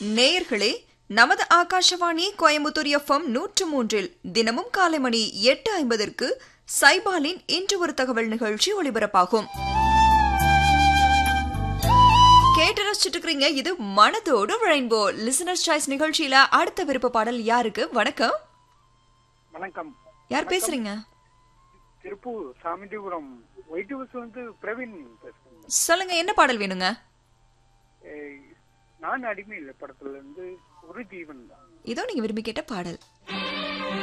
நேயர்களே நமது ஆகாஷவாணி கோயம்புத்தூர் எஃப்எம் நூற்று மூன்றில் தினமும் காலை மணி எட்டு ஐம்பதற்கு சைபாலின் இன்று ஒரு தகவல் நிகழ்ச்சி ஒளிபரப்பாகும் கேட்டு ரசிச்சுட்டு இருக்கிறீங்க இது மனதோடு ரெயின்போ லிசனர்ஸ் சாய்ஸ் நிகழ்ச்சியில அடுத்த விருப்ப பாடல் யாருக்கு வணக்கம் வணக்கம் யார் பேசுறீங்க திருப்பூர் சாமிண்டிபுரம் ஒயிட் ஹவுஸ் வந்து பிரவீன் பேசுறேன் சொல்லுங்க என்ன பாடல் வேணுங்க ஏய், நான் அடிமை இல்லை படத்துல இருந்து ஒரு ஜீவன் தான் இதோ நீங்க விரும்பி கேட்ட பாடல்